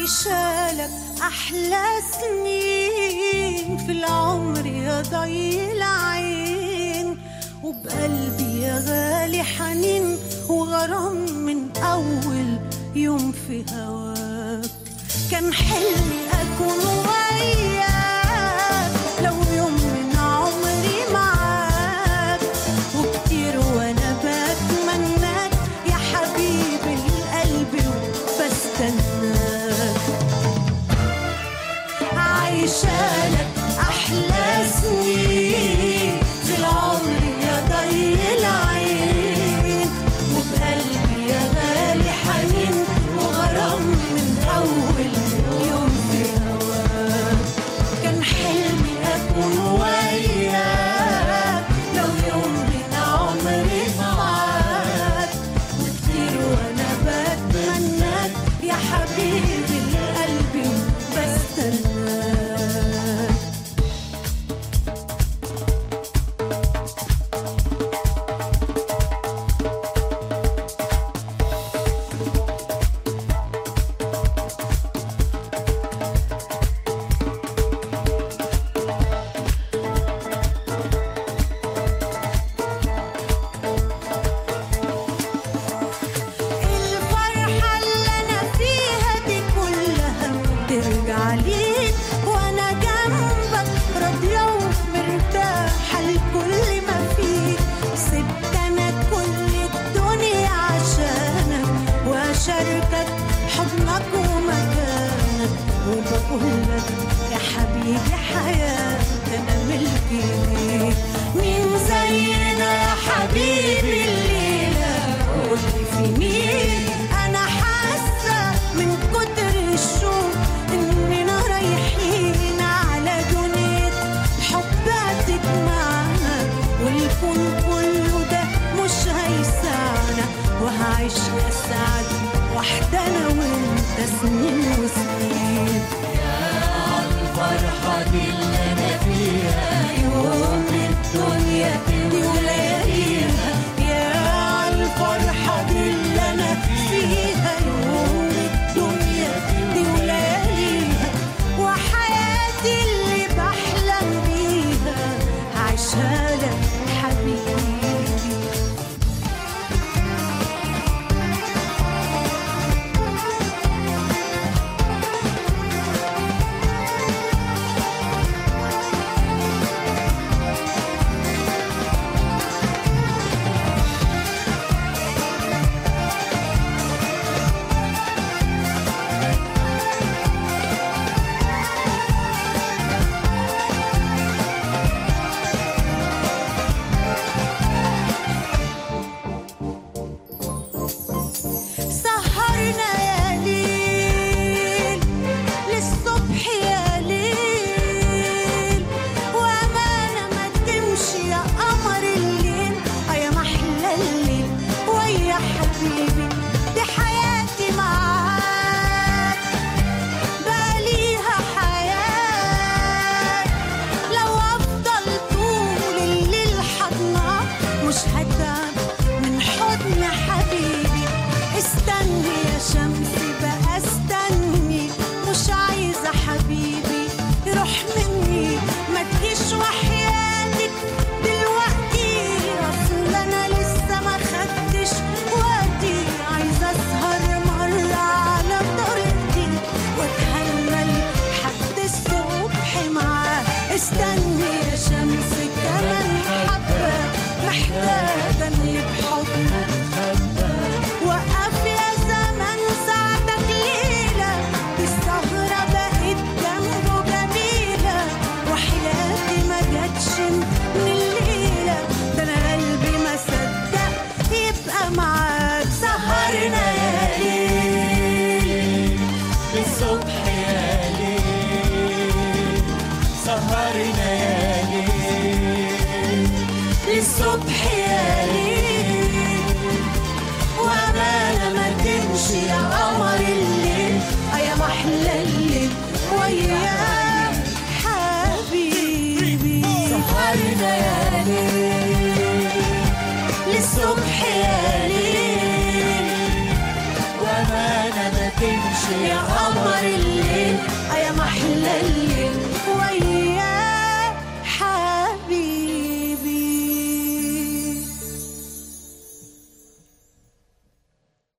عايشالك أحلى سنين في العمر يا ضي العين وبقلبي يا غالي حنين وغرام من أول يوم في هواك كان حلمي أكون وياك لو يوم من عمري معاك وكتير وأنا بتمناك يا حبيبي القلب وبستناك عايشالك أحلى سنين في العمر يا ضي العين وبقلبي يا غالي حنين وغرام من أول يوم في هواك كان حلمي أكون وياك لو يوم من عمري معاك وكتير وأنا بتمناك يا حبيبي القلب بستناك الفرحة اللي أنا فيها دي كلها بترجع ليك وأنا جنبك راضية ومرتاحة لكل ما فيك سبت أنا كل الدنيا عشانك وأشاركك حضنك ومكانك وبقولك يا حبيبي حياتي أنا ملكي ليك مين زينا يا حبيبي الليلة قولي في مين أنا حاسة من كتر الشوق إننا رايحين على دنيا حب هتجمعنا والكون كله ده مش هيسعنا وهعيش أسعد وحدنا وانت سنين وسنين الفرحة دي اللي أنا فيها يوم الدنيا دي ولياليها يا الفرحة دي اللي أنا فيها يوم الدنيا دي ولياليها وحياتي اللي بحلم بيها عايشها لك حبيبي سهرنا يا ليل للصبح يا ليل وأمانة ما تمشي يا قمر الليل آه يا محلى الليل ويا حبيبي دي حياتي معاك بقاليها حياة لو أفضل طول الليل حضنك مش هتعب من حضن حبيبي استني يا شمسي بقى استني مش عايزة حبيبي يروح مني ما تجيش وحياتك دلوقتي اصل انا لسه ما خدتش وقتي عايزة اسهر مرة على طريقتي واتهنى لحد الصبح معاه استني يا شمس كمان حبة محتاجة اني بحضنك وقف يا زمن ساعتك ليلة السهرة بقت جنبه جميلة وحياتي ما جاتش من الليلة ده أنا قلبي ما صدق يبقى معاك سهرنا يا ليل الصبح يا ليل سهرنا يا ليل للصبح يا ليل وأمانة ما تمشي يا قمر الليل آه يا محلى الليل ويا حبيبي سهرنا يا ليل للصبح يا ليل وأمانة ما تمشي يا قمر الليل يا محلى الليل